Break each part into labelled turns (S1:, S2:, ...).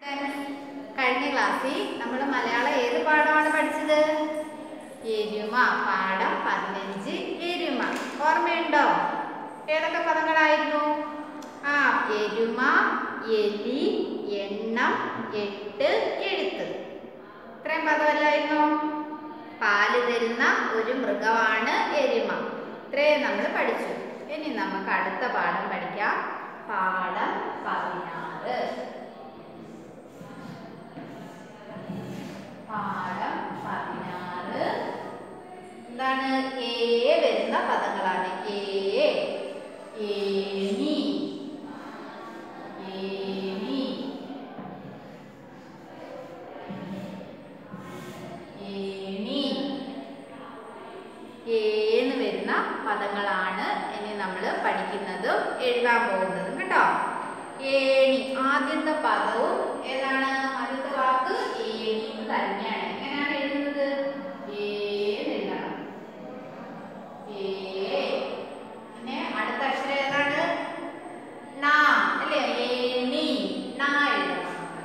S1: Friends കഴിഞ്ഞ ക്ലാസ്സിൽ നമ്മൾ മലയാളം ഏത് പാഠമാണ് പഠിച്ചത് എരുമ പാഠം പതിനഞ്ച് എരുമ ഓർമ്മയുണ്ടോ ഏതൊക്കെ പദങ്ങളായിരുന്നു ആ എരുമ എലി എണ്ണം എട്ട് എഴുത്ത് ഇത്രയും പദമല്ലായിരുന്നോ പാല് തരുന്ന ഒരു മൃഗമാണ് എരുമ ഇത്രയും നമ്മൾ പഠിച്ചു ഇനി നമുക്ക് അടുത്ത പാഠം പഠിക്കാം പാഠം പതിനാറ് പാഠം പതിനാറ് എന്താണ് ഏ വരുന്ന പദങ്ങളാണ് ഏ ഏണി ഏണി ഏണി ഏന്ന് വരുന്ന പദങ്ങളാണ് ഇനി നമ്മൾ പഠിക്കുന്നതും എഴുതാൻ പോകുന്നതും കേട്ടോ ഏണി ആദ്യത്തെ പദവും ഏതാണ് ആദ്യത്തെ വാക്ക് ഏണി എന്ന് തന്നെയാണ് എങ്ങനെയാണ് എഴുതുന്നത് ഏന്ന് എഴുതണം ഏ പിന്നെ അടുത്ത അക്ഷരം ഏതാണ് നാ അല്ലേ ഏണി നാ എഴുതണം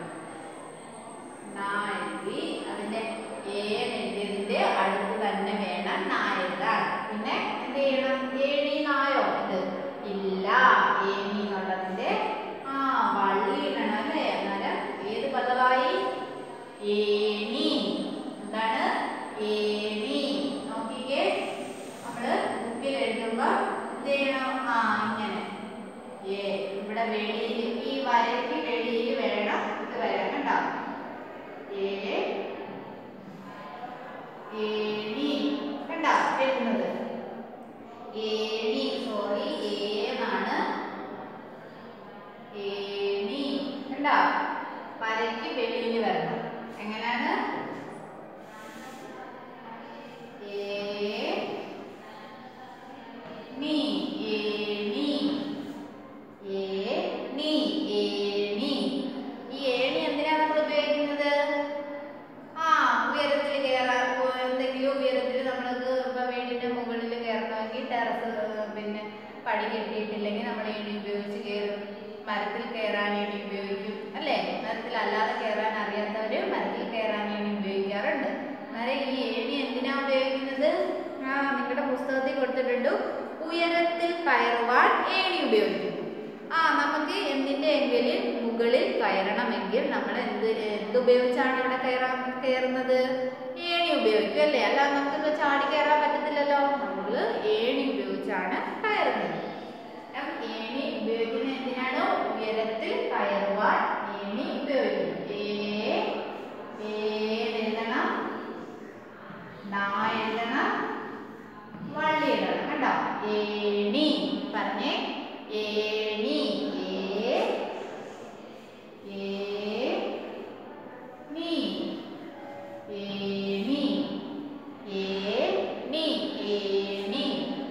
S1: നാ എഴുതി അതിന്റെ ഏ എഴുതിയതിന്റെ അടുത്ത് തന്നെ വേണം നാ എഴുതാൻ പിന്നെ എന്ത് ചെയ്യണം ഏണി നായോ ഇത് ഇല്ല ഏണി എന്നുള്ളതിന്റെ ആ വള്ളി ഇടണം അല്ലേ അന്നേരം ഏത് പദമായി ഏണി എന്താണ് ഏണി നോക്കിക്കേ നമ്മള് ബുക്കിൽ എഴുതുമ്പോ എന്ത് ചെയ്യണം ആ ഇങ്ങനെ ഏ ഇവിടെ വെളിയിൽ ഈ വരയ്ക്ക് വെളിയിൽ വേണം ഇത് വരാൻ കണ്ടോ ഏ ഏണി കണ്ട എഴുതുന്നത് ഏണി സോറി ഏന്നാണ് ഏണി കണ്ട വരയ്ക്ക് വെളിയിൽ വരണം എങ്ങനെയാണ് ഏ നീ ഏണി ഏണി ഏണി ഈ ഏണി എന്തിനാ നമ്മൾ ഉപയോഗിക്കുന്നത് ആ ഉയരത്തിൽ കയറാൻ എന്തെങ്കിലും ഉയരത്തിൽ നമ്മൾക്ക് ഇപ്പൊ വീടിന്റെ മുകളിൽ കയറണമെങ്കിൽ ടെറസ് പിന്നെ പടി കെട്ടിയിട്ടില്ലെങ്കിൽ നമ്മൾ ഏണി ഉപയോഗിച്ച് കയറും മരത്തിൽ കയറാൻ ഏണി ഉപയോഗിക്കും അല്ലേ മരത്തിൽ അല്ലാതെ കയറാൻ അറിയാത്തവര് മരത്തിൽ കയറാൻ ഏണി ഉപയോഗിക്കാറുണ്ട് അന്നേരം ഈ ഏണി എന്തിനാ ഉപയോഗിക്കുന്നത് ആ നിങ്ങളുടെ പുസ്തകത്തിൽ കൊടുത്തിട്ടുണ്ട് ഉയരത്തിൽ കയറുവാൻ ഏണി ഉപയോഗിക്കുന്നു ആ നമുക്ക് എന്തിന്റെ എങ്കിലും മുകളിൽ കയറണമെങ്കിൽ നമ്മൾ എന്ത് എന്ത് ഉപയോഗിച്ചാണ് അവിടെ കയറാൻ കയറുന്നത് ഏണി ഉപയോഗിക്കും അല്ലേ അല്ലാതെ നമുക്ക് ചാടി കയറാൻ പറ്റത്തില്ലല്ലോ നമ്മൾ ഏണി ഉപയോഗിച്ചാണ് കയറുന്നത് അപ്പം ഏണി ഉപയോഗിക്കുന്നത് എന്തിനാണ് ഉയരത്തിൽ കയറുവാൻ ഏണി ഉപയോഗിക്കുന്നത് ഏ ഏ എഴുതണം നാ എഴുതണം വള്ളി ഇടണം കണ്ടോ ഏണി പറഞ്ഞേ ഏണി ഏ ഏ നീ ഏണി ഏണി ഏണി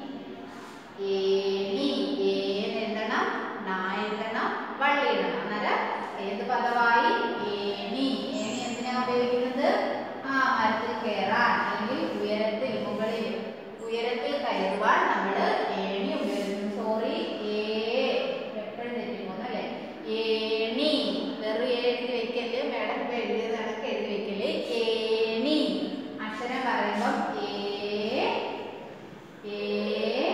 S1: ഏണി ഏന്ന് എഴുതണം നാ എഴുതണം വള്ളി ഇടണം അന്നേരം ഏത് പദമായി ഏണി ഏണി എന്തിനാ ഉപയോഗിക്കുന്നത് ആ മരത്തിൽ കയറാൻ അല്ലെങ്കിൽ ഉയരത്തിൽ മുകളിൽ ഉയരത്തിൽ കയറുവാൻ നമ്മൾ ഏണി ഉപയോഗിക്കുന്നു സോറി ഏ എപ്പോഴും തെറ്റിപ്പോന്നു അല്ലേ ഏണി വെറും ഏ എഴുതി വെക്കല് മേഡം ഇപ്പൊ എഴുതിയത് കണക്ക് എഴുതി വെക്കല് ഏണി അക്ഷരം പറയുമ്പം ഏ ഏ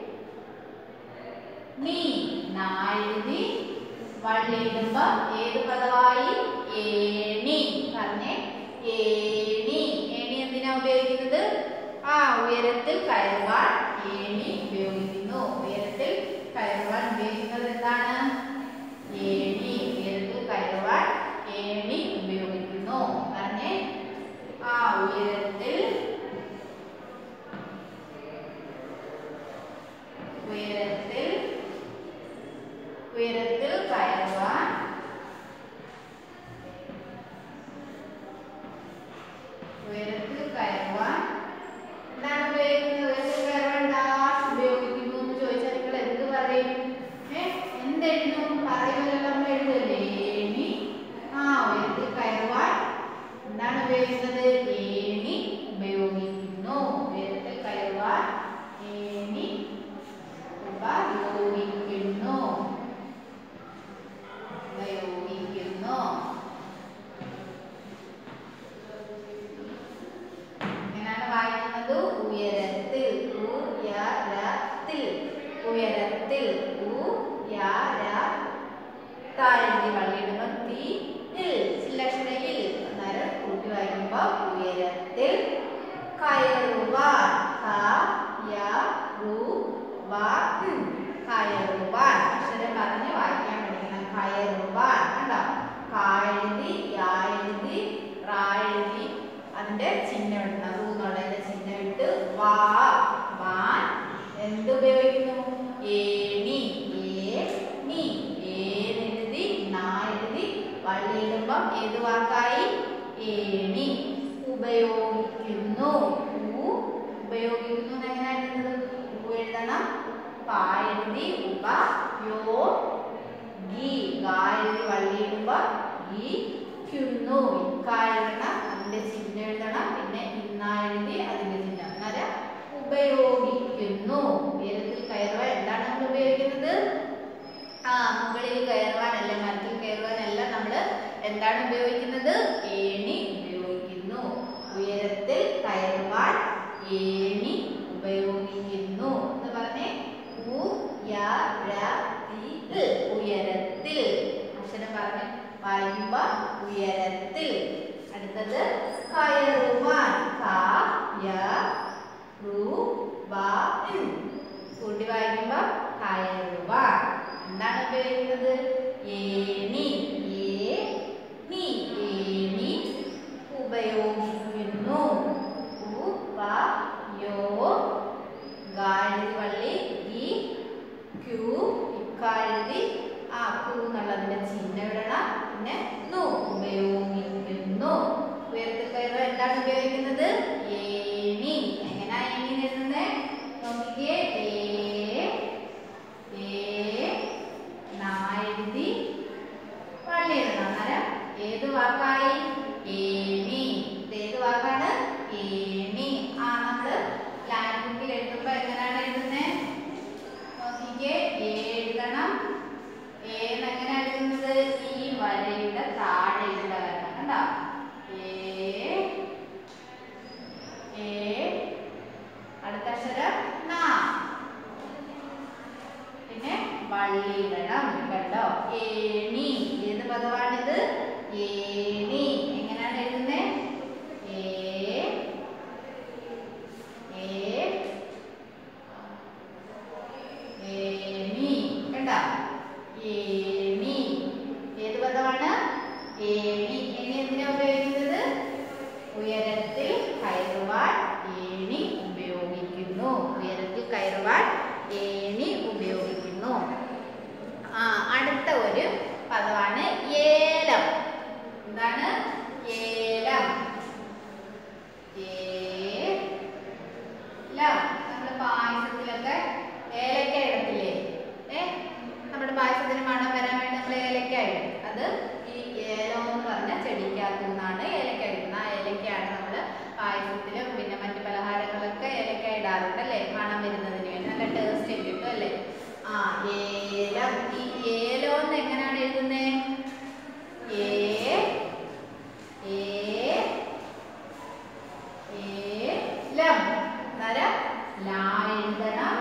S1: നീ നാ എഴുതി വള്ളി ഇടുമ്പോ ഏത് പദമായി ഏണി പറഞ്ഞേ ഏണി ഏണി എന്തിനാ ഉപയോഗിക്കുന്നത് ആ ഉയരത്തിൽ കയറുവാൻ ഏണി ഉപയോഗിക്കുന്നു ഉയരത്തിൽ കയറുവാൻ ഉപയോഗിക്കുന്നത് എന്താണ് ഏണി ഉയരത്തിൽ കയറുവാൻ ഏണി ഉപയോഗിക്കുന്നു പറഞ്ഞേ ആ ഉയരത്തിൽ ഉയരത്തിൽ ഉയരത്തിൽ കയറുവാൻ ഉയരത്തിൽ കയറുവാൻ എന്താണ് ഉപയോഗിക്കുന്നത് ഉയരത്തിൽ കയറുവാൻ ഡാഷ് ഉപയോഗിക്കുന്നു എന്ന് ചോദിച്ചാൽ നിങ്ങൾ എന്ത് പറയും ഏ എന്തെഴുതും പറയുമല്ലോ നമ്മൾ അതിന്റെ ചിഹ്നം ഇടണം റൂ എന്നുള്ളതിന്റെ ചിഹ്നം ഇട്ട് വാ വാൻ എന്ത് ഉപയോഗിക്കുന്നു ഏണി ഏണി ഏനെഴുതി നാ എഴുതി വള്ളിയിടുമ്പം ഏത് വാക്കായി ഏണി ഉപയോഗിക്കുന്നു ഉ ഉപയോഗിക്കുന്നു എന്ന് എങ്ങനെയാ എഴുതുന്നത് ഉ എഴുതണം പാ എഴുതി ഉപ യോ ഗി ഗാ എഴുതി വള്ളിയിടുമ്പോ ഗി ക്കുന്നു ഇക്ക എഴുതണം അതിന്റെ ചിഹ്നം എഴുതണം പിന്നെ ഇന്ന എഴുതി അതിന്റെ ചിഹ്നം എന്നാല് ഉപയോഗിക്കുന്നു ഉയരത്തിൽ കയറുവാൻ എന്താണ് നമ്മൾ ഉപയോഗിക്കുന്നത് ആ മുകളിൽ കയറുവാനല്ല മരത്തിൽ കയറുവാനല്ല നമ്മൾ എന്താണ് ഉപയോഗിക്കുന്നത് ഏണി ഉപയോഗിക്കുന്നു ഉയരത്തിൽ കയറുവാൻ ഏണി ഉപയോഗിക്കുന്നു എന്ന് പറഞ്ഞേ ഉയരത്തിൽ ഉയരത്തിൽ അക്ഷരം പറഞ്ഞ് വായിക്കുമ്പോ ഉയരത്തിൽ അടുത്തത് കയറുവാൻ ക യ റു വ ഇൻ. കൂട്ടി വായിക്കുമ്പോ കയറുവാൻ എന്താണ് ഉപയോഗിക്കുന്നത് ഏണി ഏണി ഏണി ഉപയോഗിക്കുന്നു ഉപ യോ ഗാഴുതി വള്ളി ഈ ക്യൂ ഇക്കാഴുതി ആ ക്യൂ എന്നുള്ളതിന്റെ ചിഹ്നം ഇടണം പിന്നെ നു ഉപയോഗിക്കുന്നു ഉയരത്തിൽ കയറുക എന്താണ് ഉപയോഗിക്കുന്നത് ഏണി എങ്ങനെയാ ഏണി എഴുതുന്നത് നോക്കിക്കേ ഏ ഏ നാ എഴുതി വള്ളി എഴുതണം അന്നേരം ഏത് വാക്കായി ഏണി ഇത് ഏത് വാക്കാണ് ഏണി ആ നമ്മള് ലാൻഡ് ബുക്കിൽ എഴുതുമ്പോ എങ്ങനെയാണ് എഴുതുന്നത് നോക്കിക്കേ ഏ എഴുതണം ഏ എങ്ങനെ എഴുതുന്നത് ഈ വരയുടെ താഴെയുള്ള വരണം കണ്ടോ ഏ ഏ അടുത്ത അക്ഷരം നാ പിന്നെ വള്ളിയിടണം കണ്ടോ ഏണി ഏത് പദമാണിത് ഏണി എങ്ങനെയാണ് എഴുതുന്നത് ഏ ഏ ഏണി കണ്ടോ ഏണി ഏത് പദമാണ് ഏണി ഏണി എന്തിനാ ഉപയോഗിക്കുന്നത് ഉയരത്തിൽ കയറുവാൻ ഏണി ഉപയോഗിക്കുന്നു ഉയരത്തിൽ കയറുവാൻ ഏണി ഉപയോഗിക്കുന്നു ആ അടുത്ത ഒരു പദമാണ് ഏലം എന്താണ് ഏലം ഏലം നമ്മൾ പായസത്തിലൊക്കെ ഏലക്ക ഇടത്തില്ലേ ഏ നമ്മുടെ പായസത്തിന് മണം വരാൻ വേണ്ടി നമ്മൾ ഏലക്ക ഇടും അത് ഈ ഏലം എന്ന് പറഞ്ഞ ചെടിക്കകത്തു നിന്നാണ് ഏലക്ക ഇടുന്നത് ആ ഏലക്കയാണ് നമ്മൾ പായസത്തിലും പിന്നെ മറ്റു പലഹാരങ്ങളൊക്കെ ഏലക്ക ഇടാറുണ്ട് അല്ലേ മണം വരുന്നതിന് വേണ്ടി നല്ല ടേസ്റ്റ് കിട്ടും അല്ലേ ആ ഏലം ഈ ഏലം എന്ന് എങ്ങനെയാണ് എഴുതുന്നത് ഏ ഏ ഏലം അന്നേരം ലാ എഴുതണം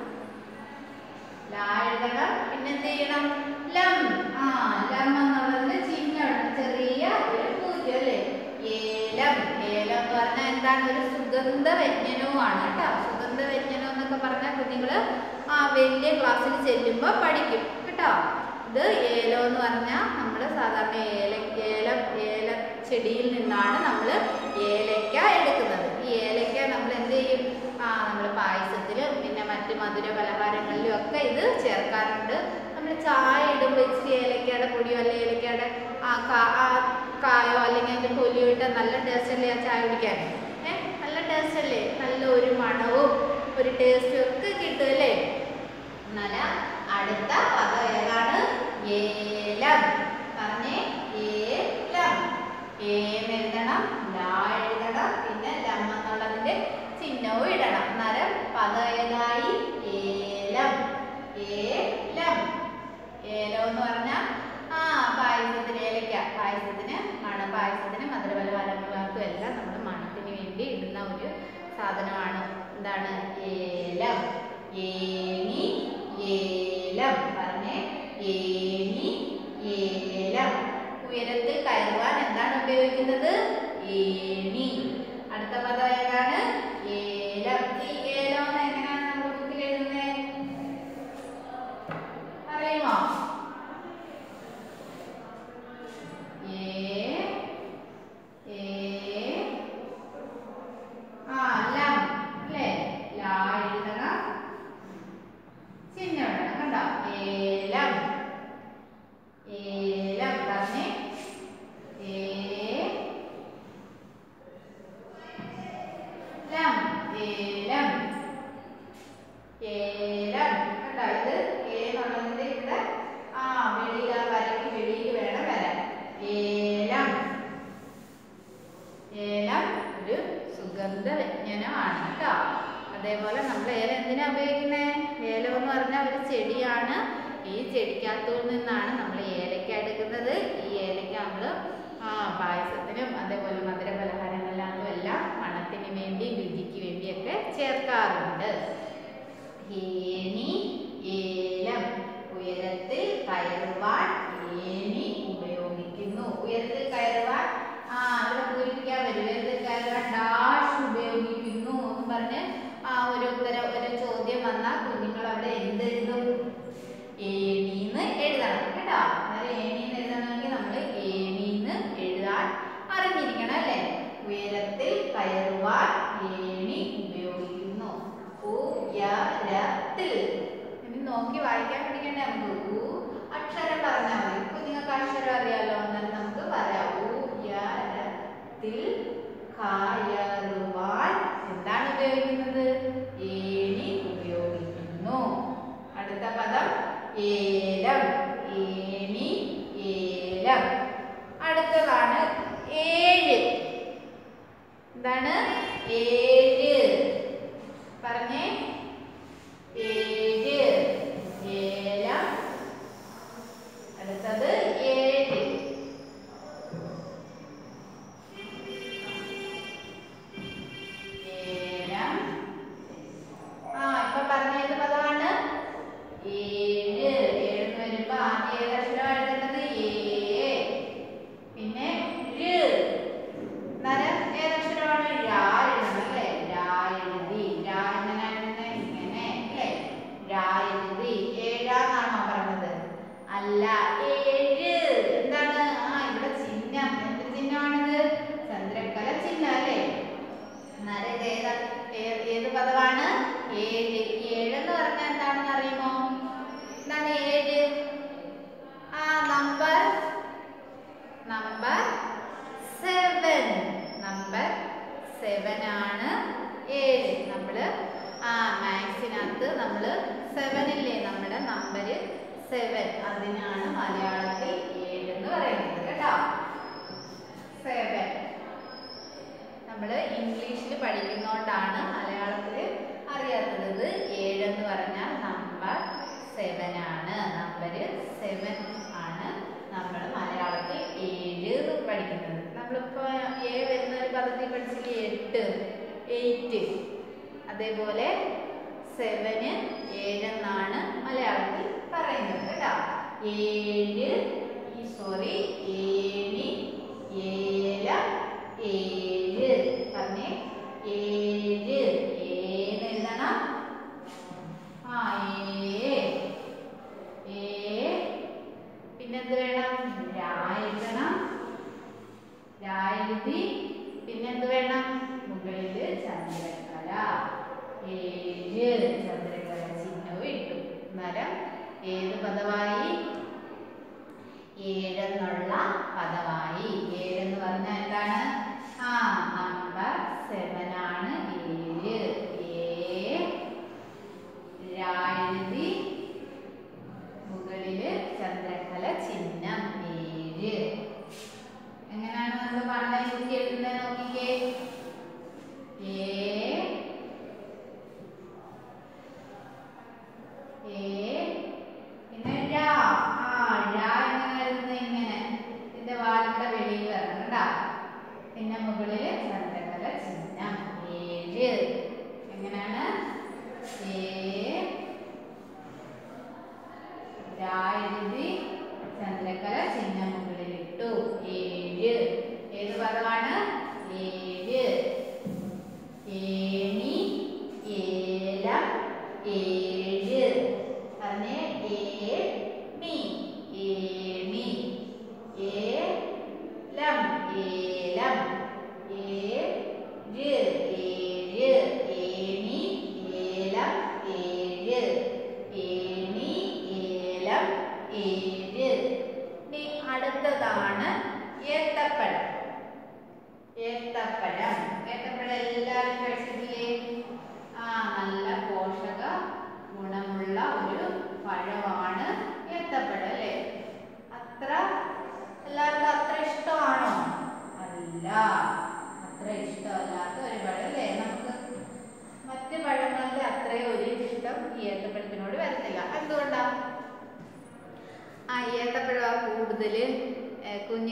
S1: ലാ എഴുതണം പിന്നെ എന്ത് ചെയ്യണം ലം ആ ലം എന്നുള്ളതിന് ചിഹ്നം ചെറിയ ഒരു പൂജ്യം അല്ലേ ഏലം ഏലം എന്ന് പറഞ്ഞാൽ എന്താണ് ഒരു സുഗന്ധ വ്യഞ്ജനവുമാണ് കേട്ടോ സുഗന്ധ വ്യഞ്ജനം എന്നൊക്കെ പറഞ്ഞാൽ കുഞ്ഞുങ്ങൾ ആ വലിയ ക്ലാസ്സിൽ ചെല്ലുമ്പോൾ പഠിക്കും കേട്ടോ ഇത് ഏലം എന്ന് പറഞ്ഞാൽ നമ്മൾ സാധാരണ ഏല ഏലം ഏല ചെടിയിൽ നിന്നാണ് നമ്മൾ ഏലക്ക എടുക്കുന്നത് ഈ ഏലക്ക നമ്മൾ എന്ത് ചെയ്യും ആ നമ്മൾ പായസത്തിലും പിന്നെ മറ്റ് മധുര പലഹാരങ്ങളിലും ഒക്കെ ഇത് ചേർക്കാറുണ്ട് നമ്മൾ ചായ ഇടുമ്പോൾ ഇച്ചിരി ഏലക്കയുടെ പൊടിയോ അല്ലെങ്കിൽ ഏലക്കയുടെ ആ കാ ആ കായോ അല്ലെങ്കിൽ അതിൻ്റെ തൊലിയോ ഇട്ടാൽ നല്ല ടേസ്റ്റ് അല്ലേ ആ ചായ കുടിക്കാൻ ഏ നല്ല ടേസ്റ്റ് അല്ലേ നല്ല ഒരു മണവും ഒരു ടേസ്റ്റും ഒക്കെ കിട്ടും അല്ലേ എന്നാല് അടുത്ത പദം ഏതാണ് ഏലം പറഞ്ഞേ ഏലം ഏന്ന് എഴുതണം ലാ എഴുതണം പിന്നെ ലം എന്നുള്ളതിന്റെ ചിഹ്നവും ഇടണം അന്നേരം പദം ഏതായി ഏലം ഏലം ഏലം എന്ന് പറഞ്ഞാൽ ആ പായസത്തിന് ഏലക്ക പായസത്തിന് മണ പായസത്തിന് മധുരപലഹാരങ്ങൾക്കും എല്ലാം നമ്മൾ മണത്തിന് വേണ്ടി ഇടുന്ന ഒരു സാധനമാണ് എന്താണ് ഏലം ഏനി ഏലം പറഞ്ഞേ ഏനി ഏലം ഉയരത്തിൽ കയറുവാൻ എന്താണ് ഉപയോഗിക്കുന്നത് ഏണി അടുത്ത പദം ഏതാണ് ഏലം ഈ ഏലം എന്ന് എങ്ങനെയാണ് നമ്മൾ ബുക്കിൽ എഴുതുന്നത് അറിയുമോ ഏ ഏ അതേപോലെ നമ്മൾ ഏലം എന്തിനാ ഉപയോഗിക്കുന്നത് ഏലം എന്ന് പറഞ്ഞാൽ ഒരു ചെടിയാണ് ഈ ചെടിക്കകത്തു നിന്നാണ് നമ്മൾ ഏലക്ക എടുക്കുന്നത് ഈ ഏലക്ക നമ്മൾ ആ പായസത്തിനും അതേപോലെ മധുര പലഹാരങ്ങളിലും എല്ലാം മണത്തിന് വേണ്ടി രുചിക്ക് വേണ്ടിയൊക്കെ ചേർക്കാറുണ്ട് ഏനി ഏലം ഉയരത്തിൽ കയറുവാൻ ഏനി ഉപയോഗിക്കുന്നു ഉയരത്തിൽ കയറുവാൻ ആ ഇവിടെ പൂരിപ്പിക്കാൻ വരും ഉയരത്തിൽ കയറുവാൻ ഡാഷ് ഉപയോഗിക്കുന്നു എന്ന് പറഞ്ഞ് ആ ഒരു ഉത്തരം ഒരു ചോദ്യം വന്നാൽ കുഞ്ഞുങ്ങൾ അവിടെ എന്ത് എഴുതും ഏണീന്ന് എഴുതണം കേട്ടോ അന്നേരം ഏണീന്ന് എഴുതണമെങ്കിൽ നമ്മൾ ഏണീന്ന് എഴുതാൻ അറിഞ്ഞിരിക്കണം അല്ലേ ഉയരത്തിൽ കയറുവാൻ ഏണി ഉപയോഗിക്കുന്നു ഉയരത്തിൽ ഇനി നോക്കി വായിക്കാൻ പഠിക്കണ്ടേ നമുക്ക് ഉ അക്ഷരം പറഞ്ഞാൽ മതി കുഞ്ഞുങ്ങൾക്ക് അക്ഷരം അറിയാലോ എന്നാൽ നമുക്ക് പറയാം ഉയരത്തിൽ കയറുവാൻ എന്താണ് ഉപയോഗിക്കുന്നത് ഏണി ഉപയോഗിക്കുന്നു അടുത്ത പദം ഏലം ഏണി ഏലം അടുത്തതാണ് ഏഴ് എന്താണ് ഏഴ് പറഞ്ഞേ ഏഴ് ഏലം അടുത്തത് ഏഴ് ഏലം ആ ഇപ്പൊ പറഞ്ഞ ഏത് പദമാണ് ഏഴ് ഏഴെന്ന് വരുമ്പോ ആദ്യം ഏത് അക്ഷരം എഴുതേണ്ടത് ഏ പിന്നെ ര് അന്നേരം ഏതക്ഷരമാണ് രാ എഴുതണം അല്ലേ രാ എഴുതി രാ എങ്ങനെ എഴുതുന്നത് ഇങ്ങനെ അല്ലേ രാ എഴുതി ഏഴാന്നാണോ പറഞ്ഞത് അല്ല ഏഴ് എന്താണ് ആ ഇവിടെ ചിഹ്നം എന്ത് ചിഹ്നമാണിത് ചന്ദ്രക്കല ചിഹ്നം അല്ലേ അന്നേരം ഇത് ഏതാ ഏ- ഏത് പദമാണ് ഏഴ് ഏഴ് എന്ന് പറഞ്ഞാൽ എന്താണെന്ന് അറിയുമോ എന്താണ് ഏഴ് ആ number number seven number seven ആണ് ഏഴ് നമ്മൾ ആ മാത്സിനകത്ത് നമ്മൾ സെവൻ ഇല്ലേ നമ്മുടെ നമ്പർ സെവൻ അതിനാണ് മലയാളത്തിൽ ഏഴ് എന്ന് പറയുന്നത് കേട്ടോ സെവൻ നമ്മൾ ഇംഗ്ലീഷിൽ പഠിക്കുന്നോണ്ടാണ് മലയാളത്തിൽ അറിയാത്തത് ഇത് ഏഴെന്ന് പറഞ്ഞാൽ നമ്പർ സെവൻ ആണ് നമ്പർ സെവൻ ആണ് നമ്മൾ മലയാളത്തിൽ ഏഴ് എന്ന് പഠിക്കുന്നത് നമ്മളിപ്പോൾ ഏ വരുന്ന ഒരു പദത്തിൽ പഠിച്ചില്ലേ എട്ട് എയ്റ്റ് അതേപോലെ സെവന് ഏഴെന്നാണ് മലയാളത്തിൽ പറയുന്നത് കേട്ടോ ഏഴ് ഈ സോറി ഏഴി ഏലം ഏഴ് പറഞ്ഞേ ഏഴ് ഏന്ന് എഴുതണം ആ ഏ ഏ പിന്നെന്ത് വേണം രാ എഴുതണം രാ എഴുതി പിന്നെന്ത് വേണം മുകളില് ചന്ദ്രക്കല ഏഴ് ചന്ദ്രക്കല ചിഹ്നവും ഇട്ടു അന്നേരം ഏത് പദമായി ഏഴെന്നുള്ള പദമായി ഏഴെന്ന് പറഞ്ഞാൽ എന്താണ് ആ നമ്പർ സെവൻ ആണ് ഏഴ് ഏ രാ എഴുതി മുകളില് ചന്ദ്രക്കല ചിഹ്നം ഏഴ് എങ്ങനെയാണ് നമ്മൾ പണ്ടേ കുത്തി എഴുതുന്നത് നോക്കിക്കേ ഏ ഏ പിന്നെ രാ ആ രാ എങ്ങനെ എഴുതുന്നത് ഇങ്ങനെ ഇതിന്റെ വാലിന്റെ വെളിയിൽ വരണം കേട്ടാ പിന്നെ മുകളില് ചന്ദ്രകല ചിഹ്നം ഏഴ് എങ്ങനെയാണ് ഏ രാ എഴുതി ചന്ദ്രകല ചിഹ്നം മുകളിലിട്ടു ഏഴ് ഏത് പദമാണ് ഏഴ് ഏണി ഏലം ഏഴ് പറഞ്ഞേ ഏമി ഏമി ഏലം ഏലം ഏഴ് ഏഴ് ഏണി ഏലം ഏഴ് ഏണി ഏലം ഏഴ് ഇനി അടുത്തതാണ് ഏത്തപ്പഴം ഏത്തപ്പഴം ഏത്തപ്പഴം എല്ലാവരും കഴിച്ചിട്ടില്ലേ ആ നല്ല പോഷക ഗുണമുള്ള ഒരു പഴമാണ് ഏത്തപ്പഴം അല്ലേ അത്ര എല്ലാവർക്കും അത്ര ഇഷ്ടമാണോ അല്ല അത്ര ഇഷ്ടമല്ലാത്ത ഒരു പഴം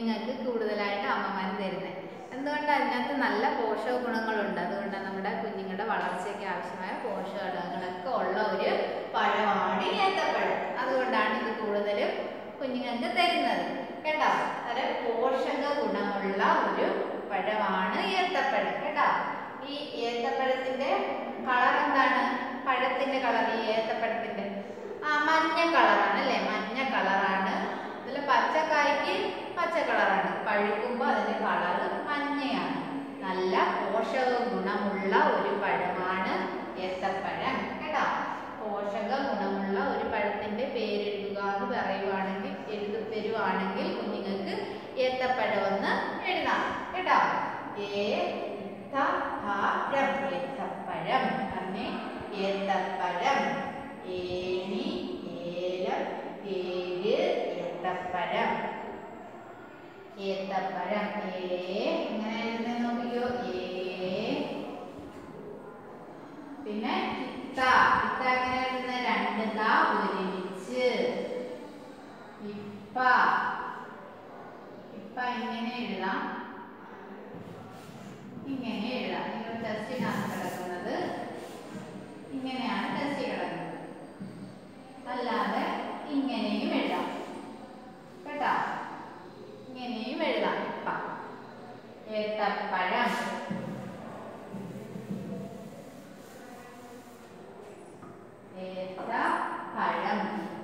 S1: കുഞ്ഞുങ്ങൾക്ക് കൂടുതലായിട്ട് അമ്മമാർ തരുന്നത് എന്തുകൊണ്ട് അതിനകത്ത് നല്ല പോഷക ഗുണങ്ങളുണ്ട് അതുകൊണ്ടാണ് നമ്മുടെ കുഞ്ഞുങ്ങളുടെ വളർച്ചയ്ക്ക് ആവശ്യമായ പോഷക ഘടകങ്ങളൊക്കെ ഉള്ള ഒരു പഴമാണ് ഏത്തപ്പഴം അതുകൊണ്ടാണ് ഇത് കൂടുതലും കുഞ്ഞുങ്ങൾക്ക് തരുന്നത് കേട്ടോ വളരെ പോഷക ഗുണമുള്ള ഒരു പഴമാണ് ഏത്തപ്പഴം കേട്ടോ ഈ ഏത്തപ്പഴത്തിന്റെ കളർ എന്താണ് പഴത്തിന്റെ കളർ ഈ ഏത്തപ്പഴത്തിന്റെ ആ മഞ്ഞ കളറാണ് അല്ലേ മഞ്ഞ കളറാണ് ഇതിൽ പച്ചക്കായ്ക്ക് പച്ച കളറാണ് പഴുക്കുമ്പോൾ അതിന്റെ കളറ് മഞ്ഞയാണ് നല്ല പോഷക ഗുണമുള്ള ഒരു പഴമാണ് ഏത്തപ്പഴം കേട്ടോ പോഷക ഗുണമുള്ള ഒരു പഴത്തിന്റെ പേരെഴുതുക എന്ന് പറയുവാണെങ്കിൽ എഴുതു തരുവാണെങ്കിൽ കുഞ്ഞുങ്ങൾക്ക് ഏത്തപ്പഴം ഒന്ന് എഴുതാം കേട്ടോ ഏത്തപ്പഴം ഏത്തപ്പഴം പറഞ്ഞേ ഏത്തപ്പഴം ഏണി ഏലം ഏഴ് ഏത്തപ്പഴം ഏത്തപ്പഴം ഏ എങ്ങനെ എഴുതുന്നത് നോക്കിയോ ഏ പിന്നെ ഇത്ത ഇത്ത എങ്ങനെ എഴുതുന്നത് രണ്ട് ത ഒരുമിച്ച് ഇപ്പ ഇപ്പ ഇങ്ങനെ എഴുതാം ഇങ്ങനെ എഴുതാം നിങ്ങൾ ടെസ്റ്റിനാണ് കിടക്കുന്നത് ഇങ്ങനെയാണ് ടെസ്റ്റ് കിടക്കുന്നത് അല്ലാതെ ഇങ്ങനെയും എഴുതാം കേട്ടോ ഇങ്ങനെയും എഴുതാം ഇപ്പ ഏത്തപ്പഴം ഏത്തപ്പഴം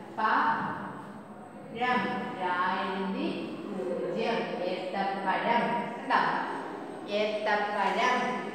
S1: പഴം രാഴുതി പൂജ്യം ഏത്തപ്പഴം കണ്ടോ ഏത്തപ്പഴം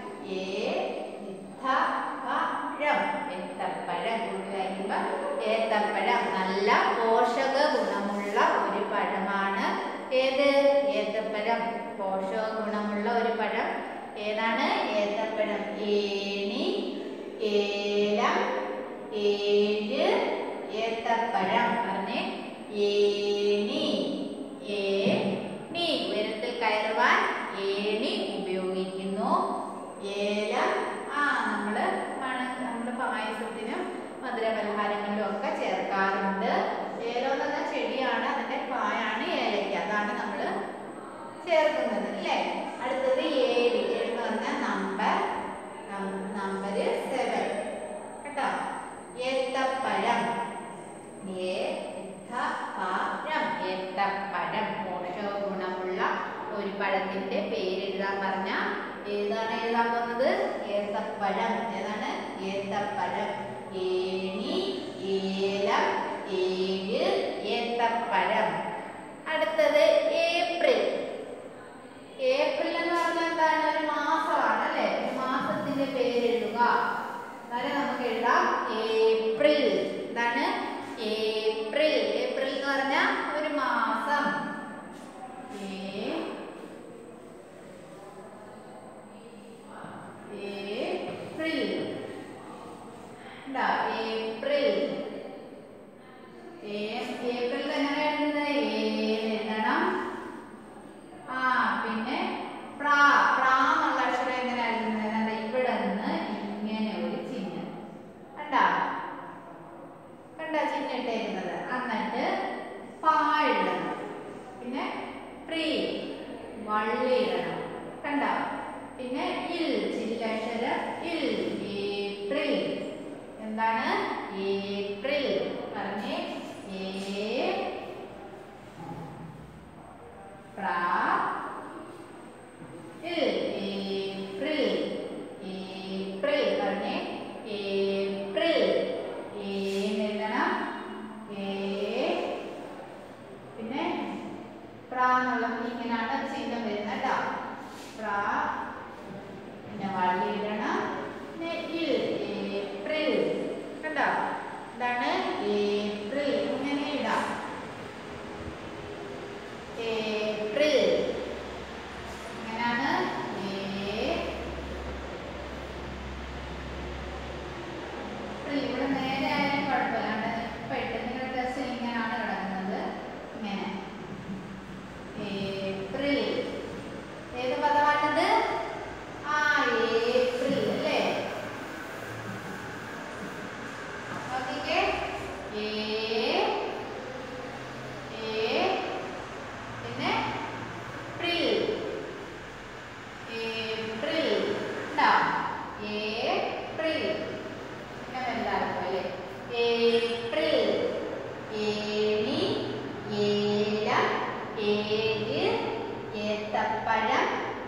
S1: ഏത്തപ്പഴം ഏത്തപ്പഴം കൂടുതലായിരിക്കുമ്പോ ഏത്തപ്പഴം നല്ല പോഷക ഗുണമുള്ള ഒരു പഴമാണ് ഏത് ഏത്തപ്പഴം പോഷക ഗുണമുള്ള ഒരു പഴം ഏതാണ് ഏത്തപ്പഴം ഏണി ഏലം ഏഴ് ഏത്തപ്പഴം പറഞ്ഞേ ഏണി ഏണി ഉയരത്തിൽ കയറുവാൻ ഏണി ഉപയോഗിക്കുന്നു ഏലം ആ നമ്മള് മണ നമ്മള് പായസത്തിനും മധുര പലഹാരങ്ങളിലും ഒക്കെ ചേർക്കാറുണ്ട് ഏലം എന്ന് പറഞ്ഞാൽ ചെടിയാണ് അതിന്റെ കായാണ് ഏലയ്ക്ക അതാണ് നമ്മള് ചേർക്കുന്നത് അല്ലേ അടുത്തത് ഏഴ് ഏഴ് എന്ന് പറഞ്ഞാൽ നമ്പർ നമ്പർ സെവൻ കേട്ടോ ഏത്തപ്പഴം ഏത്തപ്പഴം ഏത്തപ്പഴം പോഷക ഗുണമുള്ള ഒരു പഴത്തിന്റെ പേരെഴുതാൻ പറഞ്ഞ ഏതാണ് എഴുതാൻ പോകുന്നത് ഏത്തപ്പഴം ഏതാണ് ഏത്തപ്പഴം ഏണി ഏലം ഏഴ് ഏത്തപ്പഴം അടുത്തത് ഏപ്രിൽ ഏപ്രിൽ എന്ന് പറഞ്ഞാൽ എന്താണ് ഒരു മാസമാണ് അല്ലേ ഒരു മാസത്തിന്റെ പേരെഴുതുക എന്നാലും നമുക്ക് എഴുതാം ഏപ്രിൽ എന്താണ് ഏപ്രിൽ ഏപ്രിൽ എന്ന് പറഞ്ഞാൽ ഒരു മാസം ഏ- ഏപ്രിൽ ഉണ്ടോ? ഏപ്രിൽ ഏ- ഏപ്രിൽ എങ്ങനെ എഴുതുന്നത് ഏ എഴുതണം ആ പിന്നെ പ്രാ പ്രാ എന്നുള്ള അക്ഷരം എങ്ങനെ എഴുതുന്നത് ദാ ഇവിടെ നിന്ന് ഇങ്ങനെ ഒരു ചിഹ്നം കണ്ടാ കണ്ടാ ചിഹ്നം ഇട്ടേക്കുന്നത് എന്നിട്ട് പാ എഴുതണം പിന്നെ പ്രീ വള്ളി ഇടണം കണ്ട പിന്നെ ഇൽ ചില്ലക്ഷരം ഇൽ ഏപ്രിൽ എന്താണ് ഏപ്രിൽ പറഞ്ഞേ April April April പറഞ്ഞേ ഏപ്രിൽ ഏന്ന് എഴുതണം ഏ പിന്നെ പ്രാ എന്നുള്ള ഇങ്ങനെയാണ് ചിഹ്നം വരുന്നത് കേട്ടോ പ്രാ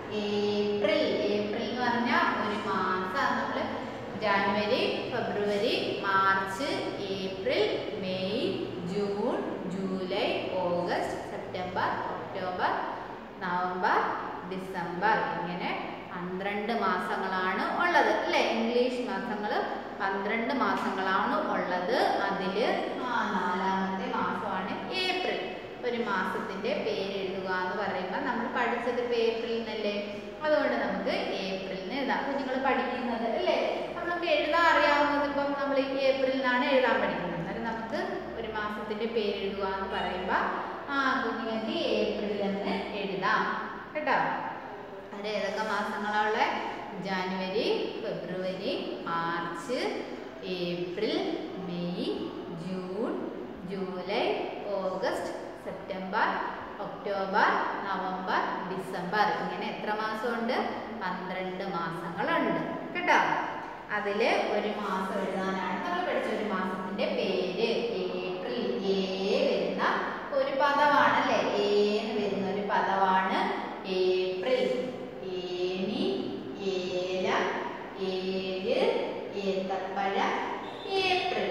S1: ഏപ്രിൽ ഏപ്രിൽ എന്ന് പറഞ്ഞാൽ ഒരു മാസം നമ്മൾ January February March April May June July August September October November December ഇങ്ങനെ പന്ത്രണ്ട് മാസങ്ങളാണ് ഉള്ളത് അല്ലേ ഇംഗ്ലീഷ് മാസങ്ങൾ പന്ത്രണ്ട് മാസങ്ങളാണ് ഉള്ളത് അതിൽ ആ നാലാമത്തെ മാസമാണ് ഏപ്രിൽ ഒരു മാസത്തിന്റെ പേര് എഴുതുക എന്ന് പറയുമ്പോൾ നമ്മൾ പഠിച്ചത് ഇപ്പോൾ ഏപ്രിൽ എന്നല്ലേ അതുകൊണ്ട് നമുക്ക് ഏപ്രിൽ എന്ന് എഴുതാം കുഞ്ഞുങ്ങൾ പഠിക്കുന്നത് അല്ലേ നമുക്ക് എഴുതാൻ അറിയാവുന്നത് ഇപ്പം നമ്മൾ ഈ ഏപ്രിലിനാണ് എഴുതാൻ പഠിക്കുന്നത് അന്നേരം നമുക്ക് ഒരു മാസത്തിന്റെ പേര് എഴുതുക എന്ന് പറയുമ്പോൾ ആ കുഞ്ഞുങ്ങൾക്ക് ഏപ്രിൽ എന്ന് എഴുതാം കേട്ടോ അത് ഏതൊക്കെ മാസങ്ങളുള്ള January February March April May June July August September October November December ഇങ്ങനെ എത്ര മാസമുണ്ട് പന്ത്രണ്ട് മാസങ്ങളുണ്ട് കേട്ടോ അതിൽ ഒരു മാസം എഴുതാനാണ് നമ്മൾ പഠിച്ച ഒരു മാസത്തിന്റെ പേര് ഏപ്രിൽ ഏ വരുന്ന ഒരു പദമാണ് അല്ലേ ഏന്ന് വരുന്ന ഒരു പദമാണ് ഏപ്രിൽ ഏണി ഏല ഏഴ് ഏത്തപ്പഴ ഏപ്രിൽ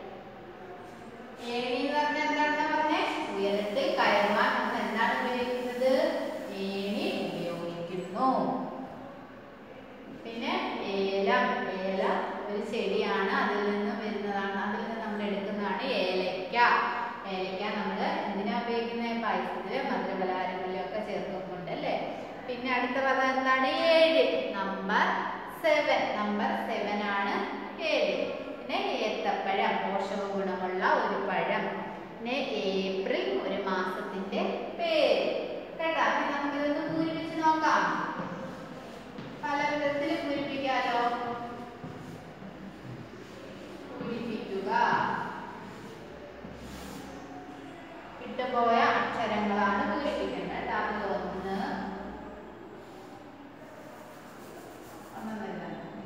S1: ഏണി എന്ന് പറഞ്ഞാൽ എന്താണെന്ന് പറഞ്ഞേ ഉയരത്തിൽ കയറാൻ നമ്മൾ എന്താണ് ഉപയോഗിക്കുന്നത് ഏണി ഉപയോഗിക്കുന്നു പിന്നെ ഏലം ഏല ഒരു ചെടിയാണ് അതിൽ നിന്ന് വരുന്നതാണ് അതിൽ നിന്ന് നമ്മൾ എടുക്കുന്നതാണ് ഏലക്ക ഏലക്ക നമ്മൾ എന്തിനാ ഉപയോഗിക്കുന്നത് പായസത്തില് മധുരപലഹാരങ്ങളിലൊക്കെ ചേർക്കുന്നുണ്ട് അല്ലേ പിന്നെ അടുത്ത പദം എന്താണ് ഏഴ് നമ്പർ സെവൻ നമ്പർ സെവൻ ആണ് ഏഴ് പിന്നെ ഏത്തപ്പഴം പോഷക ഗുണമുള്ള ഒരു പഴം പിന്നെ ഏപ്രിൽ ഒരു മാസത്തിന്റെ പേര് കേട്ടോ അപ്പൊ നമുക്കിതൊന്ന് പൂരിപ്പിച്ച് നോക്കാം പല വിധത്തിൽ പൂരിപ്പിക്കാലോ പൂരിപ്പിക്കുക വിട്ടുപോയ അക്ഷരങ്ങളാണ് പൂരിപ്പിക്കേണ്ടത് കേട്ടോ അതിൽ ഒന്ന് ഒന്നല്ല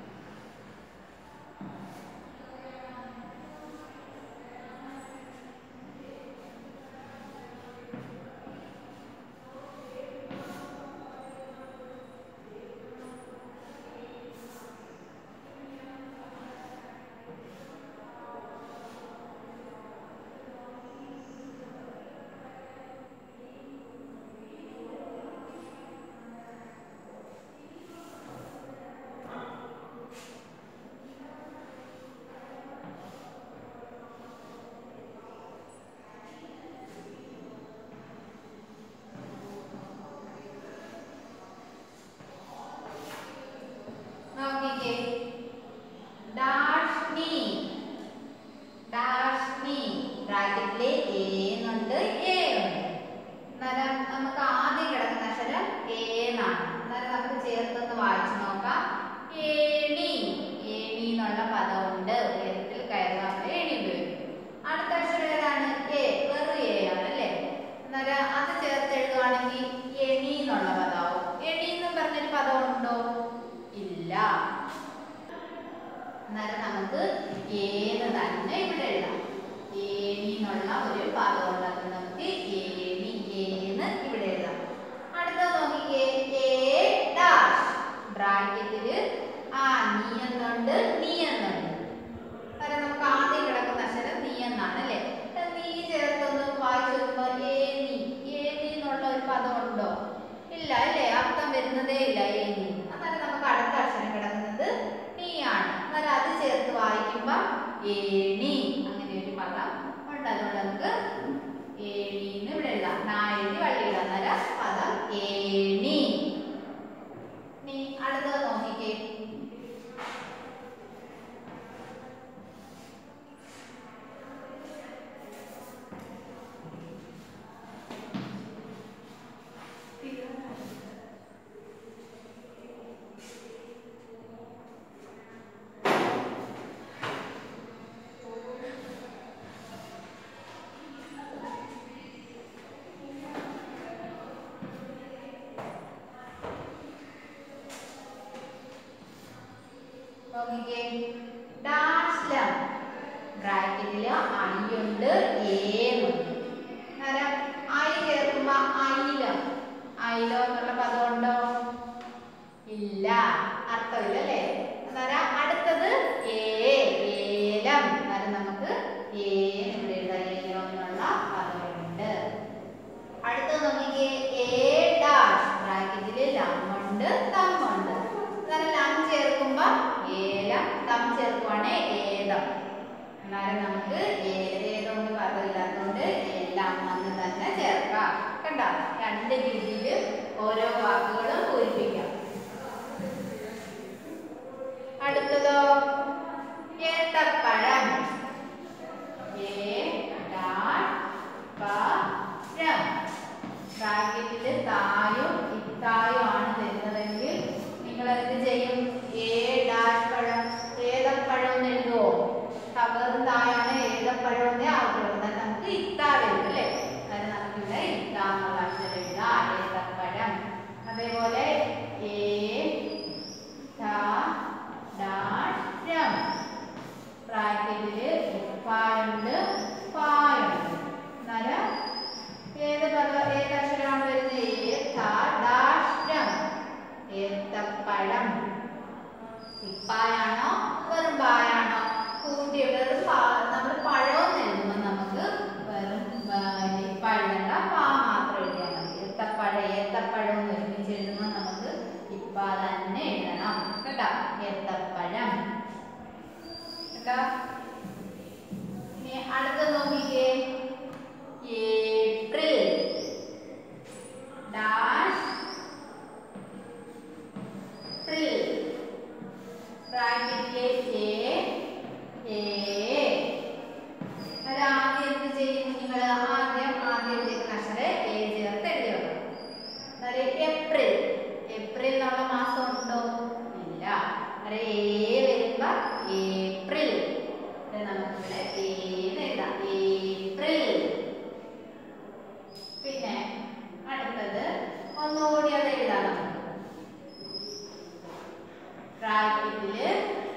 S1: നോക്കിക്കേ ഡാഷ്നി ഡാഷ്നി ബ്രാക്കറ്റിലെ എ എന്നുണ്ട് എ ഉണ്ട് അന്നേരം നമുക്ക് ആദ്യം കിടക്കുന്ന അക്ഷരം എ എന്നാണ് അന്നേരം നമുക്ക് ചേർത്തൊന്ന് വായിച്ചു നോക്കാം ഏണി ഏണി എന്നുള്ള പദമുണ്ട് ഉയരത്തിൽ കയറുക നമ്മൾ ഏണി ഉപയോഗിക്കും അടുത്ത അക്ഷരം ഏതാണ് എ വെറും എ ആണ് അല്ലേ അന്നേരം അത് ചേർത്ത് എഴുതുവാണെങ്കിൽ എണി എന്നുള്ള പദമാവും എണി എന്ന് പറഞ്ഞൊരു പദം ഉണ്ടോ ഇല്ല അന്നേരം നമുക്ക് ഏന്ന് തന്നെ ഇവിടെ എഴുതാം ഏണി എന്നുള്ള ഒരു പദം ഉള്ളത് നമുക്ക് ഏണി ഏന്ന് ഇവിടെ എഴുതാം അടുത്ത നോക്കിക്കേ ഏ ഡാഷ് ബ്രാക്കറ്റില് ആ നീ എന്നുണ്ട് നീ എന്നുണ്ട് കാരണം നമുക്ക് ആദ്യം കിടക്കുന്ന അക്ഷരം നീ എന്നാണ് അല്ലേ അപ്പൊ നീ ചേർത്തൊന്ന് വായിച്ചു നോക്കുമ്പോ ഏ നീ ഏ നീ എന്നുള്ള ഒരു പദം ഉണ്ടോ ഇല്ല അല്ലേ അർത്ഥം വരുന്നതേ ഇല്ല ഏ നീ അന്നേരം നമുക്ക് അടുത്ത അക്ഷരം കിടക്കുന്നത് നീ ആണ് അന്നേരം അത് ചേർത്ത് വായിക്കുമ്പോ ഏണി അങ്ങനെ ഒരു പദം ഉണ്ട് അതുകൊണ്ട് നമുക്ക് ഏണിന്ന് ഇവിടെ എഴുതാം നാ എഴുതി വള്ളി ഇടാം അന്നേരം പദം ഏണി ഇനി അടുത്തത് നോക്കിക്കേ നോക്കിക്കേ ഡാഷ്ലം ബ്രാക്കറ്റില് ഐ ഉണ്ട് ഏന്നുണ്ട് അന്നേരം ഐ ചേർക്കുമ്പോ ഐലം ഐലോ എന്നുള്ള പദം ഉണ്ടോ ഇല്ല അർത്ഥമില്ല അല്ലേ അന്നേരം അടുത്തത് ഏ ഏലം അന്നേരം നമുക്ക് ഏ ഇവിടെ എഴുതാം ഏലം എന്നുള്ള പദമുണ്ട് അടുത്തത് നോക്കിക്കേ ഏ ഡാഷ് ബ്രാക്കറ്റിൽ ലമ്മുണ്ട് തമ്മുണ്ട് അന്നേരം ലം ചേർക്കുമ്പോ ഏലം തം ചേർക്കുവാണ് ഏതം എന്നാലും നമുക്ക് ഏതേതുകൊണ്ട് പദമില്ലാത്തതുകൊണ്ട് എല്ലാം അന്ന് തന്നെ ചേർക്കാം കണ്ട രണ്ട് രീതിയിൽ ഓരോ വാക്കുകളും പൂരിപ്പിക്കാം അടുത്തതോ ഏത്തപ്പഴം ഏ ഡാഷ് പഴം ബ്രാക്കറ്റിൽ തായും ഇത്തായും ആണ് തരുന്നതെങ്കിൽ നിങ്ങൾ എന്ത് ചെയ്യും ഏ ഡാഷ് പഴം ഏതപ്പഴം എന്ന് എഴുതുമോ തകർന്ന് തായാണ് ഏതപ്പഴം എന്ന് ആവുള്ളൂ എന്നാൽ നമുക്ക് ഇത്താ വരും അല്ലേ അതായത് നമുക്കിവിടെ ഇത്താ എന്നുള്ള അക്ഷരം എഴുതാം ഏതപ്പഴം അതേപോലെ ഏ ടാ ഡാഷ് രം ബ്രാക്കറ്റില് ഉപ്പായുണ്ട് പായുണ്ട് എന്നാലും ഏത് പദ ഏത് അക്ഷരമാണ് വരുന്നത് ഏതാഷ്ട്രം ഏത്തപ്പഴം ഇപ്പായാണോ വെറും പായാണോ കൂട്ടിയ വെറും നമ്മൾ പഴം എഴുതുമ്പോൾ നമുക്ക് വെറും ഇപ്പഴുതല്ല പാ മാത്രം എഴുതിയാൽ മതി ഏത്തപ്പഴ ഏത്തപ്പഴം എന്ന് ഒരുമിച്ച് എഴുതുമ്പോൾ നമുക്ക് ഇപ്പ തന്നെ എഴുതണം കേട്ടോ ഏത്തപ്പഴം കേട്ടോ ഇനി അടുത്ത നോക്കിക്കേ ഏപ്രിൽ ഡാഷ് പ്രിൽ ബ്രാക്കറ്റിലെ എ എ അത് ആദ്യം എന്ത് ചെയ്യും നിങ്ങൾ ആദ്യം ആദ്യം എഴുതിയിരിക്കുന്ന അക്ഷരം എ ചേർത്ത് എഴുതി വെക്കണം അതായത് ഏപ്രിൽ ഏപ്രിൽ എന്നുള്ള മാസം ഉണ്ടോ ഇല്ല അതായത് എ വരുമ്പോ ഏപ്രിൽ ഇത് നമുക്കിവിടെ ഏന്ന് എഴുതാം ഏപ്രിൽ പിന്നെ അടുത്തത് ഒന്നുകൂടി അത് എഴുതാം നമുക്ക് ബ്രാക്കറ്റില്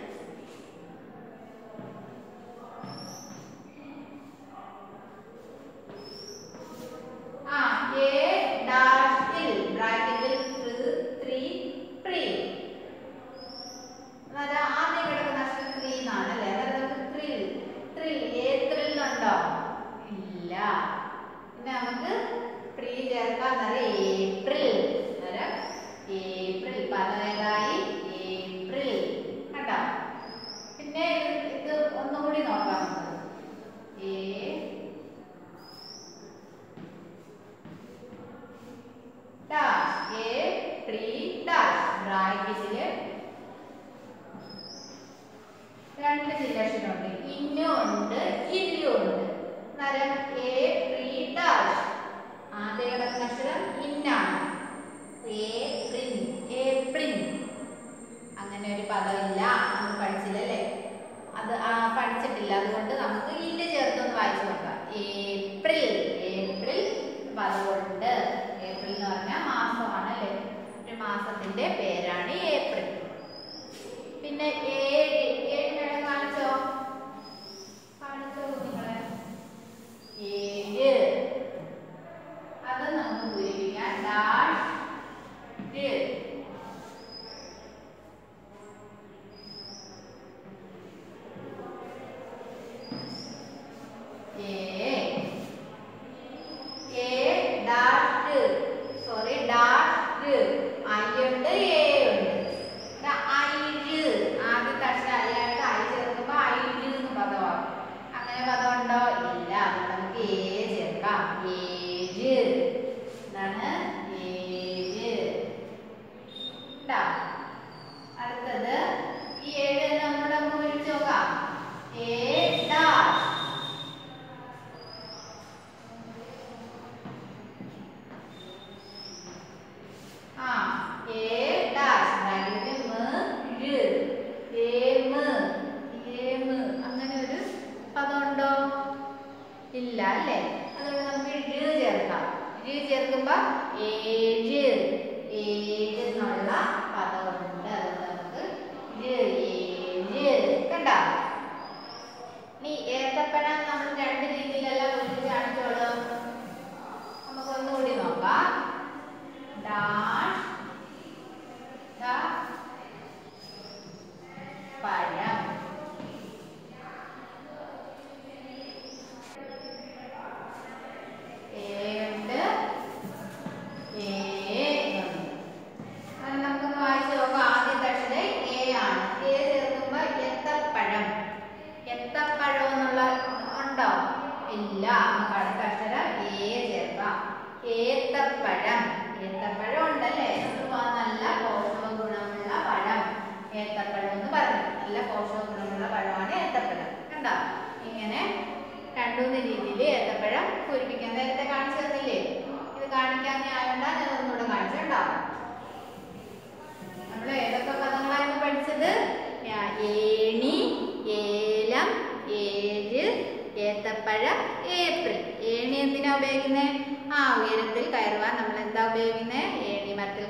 S1: ആ എ ഡാഷിൽ ബ്രാക്കറ്റിൽ ത്രീ പ്രീ അതായത് ആദ്യം കിടക്കുന്ന അക്ഷരം ത്രീ എന്നാണ് അല്ലേ അതായത് നമുക്ക് ത്രിൽ ത്രിൽ ഏ ത്രിൽ ഉണ്ടോ ഇല്ല പിന്നെ നമുക്ക് പ്രീ ചേർക്കാൻ അന്നേരം ഏപ്രിൽ അന്നേരം ഏപ്രിൽ പതിനേഴായി ഏപ്രിൽ കേട്ടോ പിന്നെ ഇത് ഇത് ഒന്നുകൂടി നോക്കാം നമുക്ക് ഏ ഡാഷ് എ പ്രീ ഡാഷ് ബ്രാക്കറ്റില് രണ്ട് ചില്ലക്ഷരമുണ്ട് ഇന്നും ഉണ്ട് ഇല്ലും ഉണ്ട് അന്നേരം എ പ്രീ ഡാഷ് ആദ്യ കിടക്കുന്ന അക്ഷരം ഇന്നാണ് ഏപ്രിൽ ഏപ്രിൽ അങ്ങനെ ഒരു പദമില്ല നമ്മൾ പഠിച്ചില്ലല്ലേ അത് ആ, പഠിച്ചിട്ടില്ല അതുകൊണ്ട് നമുക്ക് ഇല്ല ചേർത്തൊന്ന് വായിച്ചു നോക്കാം ഏപ്രിൽ ഏപ്രിൽ പദമുണ്ട് ഏപ്രിൽ എന്ന് പറഞ്ഞാൽ മാസമാണ് അല്ലേ ഒരു മാസത്തിന്റെ പേരാണ് ഏപ്രിൽ പിന്നെ ഏഴ് ഏഴ് വേണം കാണിച്ചോ കാണിച്ചോ കുഞ്ഞുങ്ങളെ ഏഴ് അത് നമുക്ക് പൂരിപ്പിക്കാൻ ഡാഷ്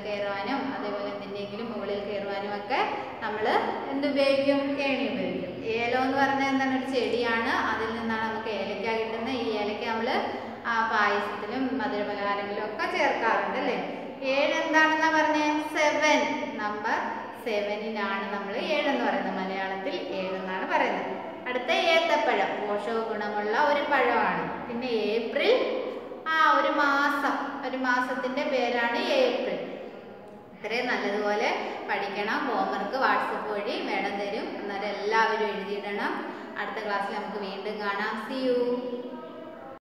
S1: കയറുവാനും അതേപോലെ എന്തിൻ്റെങ്കിലും മുകളിൽ കയറുവാനും ഒക്കെ നമ്മൾ എന്തുപയോഗിക്കും ഏണി ഉപയോഗിക്കും ഏലം എന്ന് പറഞ്ഞാൽ എന്താണ് ഒരു ചെടിയാണ് അതിൽ നിന്നാണ് നമുക്ക് ഏലക്ക കിട്ടുന്നത് ഈ ഏലക്ക നമ്മൾ ആ പായസത്തിലും മധുരപലഹാരങ്ങളിലും ഒക്കെ ചേർക്കാറുണ്ട് അല്ലേ ഏഴ് എന്താണെന്നാ പറഞ്ഞേ സെവൻ നമ്പർ സെവനിലാണ് നമ്മൾ ഏഴെന്ന് പറയുന്നത് മലയാളത്തിൽ ഏഴെന്നാണ് പറയുന്നത് അടുത്ത ഏത്തപ്പഴം പോഷക ഗുണമുള്ള ഒരു പഴമാണ് പിന്നെ ഏപ്രിൽ ആ ഒരു മാസം ഒരു മാസത്തിന്റെ പേരാണ് ഏപ്രിൽ ഇത്രയും നല്ലതുപോലെ പഠിക്കണം ഹോംവർക്ക് വാട്സപ്പ് വഴി മേഡം തരും അന്നേരം എല്ലാവരും എഴുതിയിടണം അടുത്ത ക്ലാസ്സിൽ നമുക്ക് വീണ്ടും കാണാം സി യു